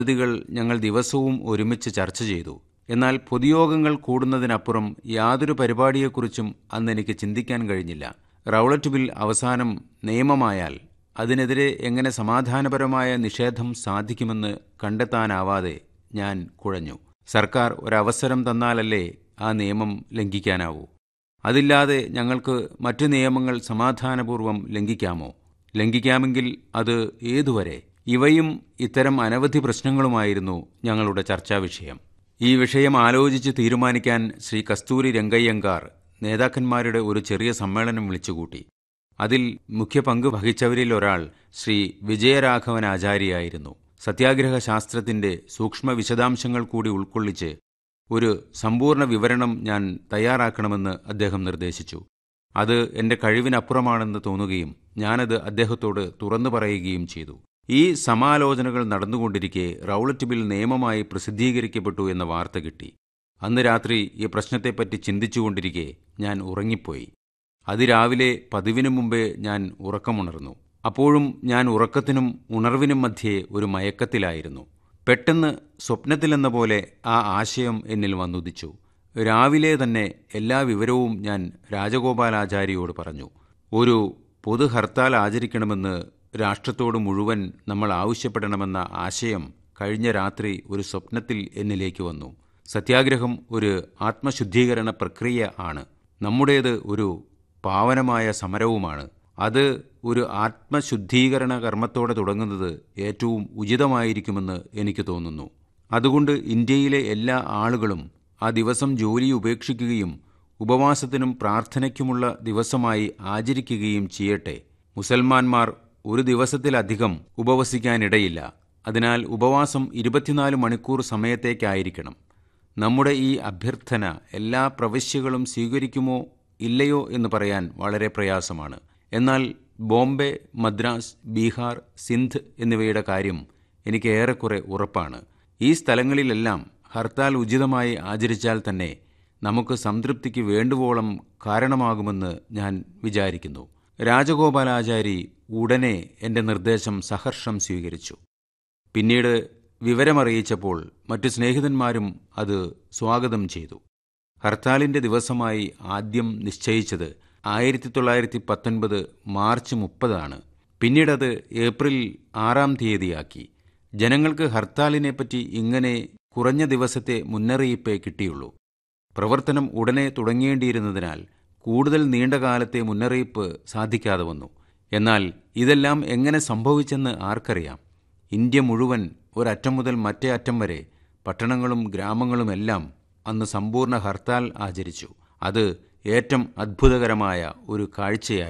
പദ്ധതികൾ ഞങ്ങൾ ദിവസവും ഒരുമിച്ച് ചർച്ച ചെയ്തു എന്നാൽ പൊതുയോഗങ്ങൾ കൂടുന്നതിനപ്പുറം യാതൊരു പരിപാടിയെക്കുറിച്ചും അന്ന് എനിക്ക് ചിന്തിക്കാൻ കഴിഞ്ഞില്ല റൗളറ്റ് ബിൽ അവസാനം നിയമമായാൽ അതിനെതിരെ എങ്ങനെ സമാധാനപരമായ നിഷേധം സാധിക്കുമെന്ന് കണ്ടെത്താനാവാതെ ഞാൻ കുഴഞ്ഞു സർക്കാർ ഒരവസരം തന്നാലല്ലേ ആ നിയമം ലംഘിക്കാനാവൂ അതില്ലാതെ ഞങ്ങൾക്ക് മറ്റു നിയമങ്ങൾ സമാധാനപൂർവ്വം ലംഘിക്കാമോ ലംഘിക്കാമെങ്കിൽ അത് ഏതുവരെ ഇവയും ഇത്തരം അനവധി പ്രശ്നങ്ങളുമായിരുന്നു ഞങ്ങളുടെ ചർച്ചാ വിഷയം ഈ വിഷയം ആലോചിച്ച് തീരുമാനിക്കാൻ ശ്രീ കസ്തൂരി രംഗയ്യങ്കാർ നേതാക്കന്മാരുടെ ഒരു ചെറിയ സമ്മേളനം വിളിച്ചുകൂട്ടി അതിൽ മുഖ്യ പങ്ക് വഹിച്ചവരിൽ ഒരാൾ ശ്രീ വിജയരാഘവൻ ആചാര്യായിരുന്നു സത്യാഗ്രഹ ശാസ്ത്രത്തിന്റെ സൂക്ഷ്മ വിശദാംശങ്ങൾ കൂടി ഉൾക്കൊള്ളിച്ച് ഒരു സമ്പൂർണ്ണ വിവരണം ഞാൻ തയ്യാറാക്കണമെന്ന് അദ്ദേഹം നിർദ്ദേശിച്ചു അത് എന്റെ കഴിവിനപ്പുറമാണെന്ന് തോന്നുകയും ഞാനത് അദ്ദേഹത്തോട് തുറന്നു പറയുകയും ചെയ്തു ഈ സമാലോചനകൾ നടന്നുകൊണ്ടിരിക്കെ റൗളറ്റ് ബിൽ നിയമമായി പ്രസിദ്ധീകരിക്കപ്പെട്ടു എന്ന വാർത്ത കിട്ടി അന്ന് രാത്രി ഈ പ്രശ്നത്തെപ്പറ്റി ചിന്തിച്ചുകൊണ്ടിരിക്കെ ഞാൻ ഉറങ്ങിപ്പോയി അതിരാവിലെ പതിവിനു മുമ്പേ ഞാൻ ഉറക്കമുണർന്നു അപ്പോഴും ഞാൻ ഉറക്കത്തിനും ഉണർവിനും മധ്യേ ഒരു മയക്കത്തിലായിരുന്നു പെട്ടെന്ന് സ്വപ്നത്തിലെന്ന പോലെ ആ ആശയം എന്നിൽ വന്നുദിച്ചു രാവിലെ തന്നെ എല്ലാ വിവരവും ഞാൻ രാജഗോപാലാചാരിയോട് പറഞ്ഞു ഒരു പൊതു ഹർത്താൽ ആചരിക്കണമെന്ന് രാഷ്ട്രത്തോട് മുഴുവൻ നമ്മൾ ആവശ്യപ്പെടണമെന്ന ആശയം കഴിഞ്ഞ രാത്രി ഒരു സ്വപ്നത്തിൽ എന്നിലേക്ക് വന്നു സത്യാഗ്രഹം ഒരു ആത്മശുദ്ധീകരണ പ്രക്രിയ ആണ് നമ്മുടേത് ഒരു പാവനമായ സമരവുമാണ് അത് ഒരു ആത്മശുദ്ധീകരണ കർമ്മത്തോടെ തുടങ്ങുന്നത് ഏറ്റവും ഉചിതമായിരിക്കുമെന്ന് എനിക്ക് തോന്നുന്നു അതുകൊണ്ട് ഇന്ത്യയിലെ എല്ലാ ആളുകളും ആ ദിവസം ജോലി ഉപേക്ഷിക്കുകയും ഉപവാസത്തിനും പ്രാർത്ഥനയ്ക്കുമുള്ള ദിവസമായി ആചരിക്കുകയും ചെയ്യട്ടെ മുസൽമാന്മാർ ഒരു ദിവസത്തിലധികം ഉപവസിക്കാനിടയില്ല അതിനാൽ ഉപവാസം ഇരുപത്തിനാല് മണിക്കൂർ സമയത്തേക്കായിരിക്കണം നമ്മുടെ ഈ അഭ്യർത്ഥന എല്ലാ പ്രവശ്യകളും സ്വീകരിക്കുമോ ഇല്ലയോ എന്ന് പറയാൻ വളരെ പ്രയാസമാണ് എന്നാൽ ബോംബെ മദ്രാസ് ബീഹാർ സിന്ധ് എന്നിവയുടെ കാര്യം എനിക്ക് ഏറെക്കുറെ ഉറപ്പാണ് ഈ സ്ഥലങ്ങളിലെല്ലാം ഹർത്താൽ ഉചിതമായി ആചരിച്ചാൽ തന്നെ നമുക്ക് സംതൃപ്തിക്ക് വേണ്ടുവോളം കാരണമാകുമെന്ന് ഞാൻ വിചാരിക്കുന്നു രാജഗോപാലാചാരി ഉടനെ എൻ്റെ നിർദ്ദേശം സഹർഷം സ്വീകരിച്ചു പിന്നീട് വിവരമറിയിച്ചപ്പോൾ മറ്റു സ്നേഹിതന്മാരും അത് സ്വാഗതം ചെയ്തു ഹർത്താലിൻ്റെ ദിവസമായി ആദ്യം നിശ്ചയിച്ചത് ആയിരത്തി തൊള്ളായിരത്തി പത്തൊൻപത് മാർച്ച് മുപ്പതാണ് പിന്നീടത് ഏപ്രിൽ ആറാം തീയതിയാക്കി ജനങ്ങൾക്ക് ഹർത്താലിനെപ്പറ്റി ഇങ്ങനെ കുറഞ്ഞ ദിവസത്തെ മുന്നറിയിപ്പേ കിട്ടിയുള്ളൂ പ്രവർത്തനം ഉടനെ തുടങ്ങേണ്ടിയിരുന്നതിനാൽ കൂടുതൽ നീണ്ടകാലത്തെ മുന്നറിയിപ്പ് സാധിക്കാതെ വന്നു എന്നാൽ ഇതെല്ലാം എങ്ങനെ സംഭവിച്ചെന്ന് ആർക്കറിയാം ഇന്ത്യ മുഴുവൻ ഒരറ്റം മുതൽ മറ്റേ അറ്റം വരെ പട്ടണങ്ങളും ഗ്രാമങ്ങളുമെല്ലാം അന്ന് സമ്പൂർണ്ണ ഹർത്താൽ ആചരിച്ചു അത് ഏറ്റവും അത്ഭുതകരമായ ഒരു കാഴ്ചയായി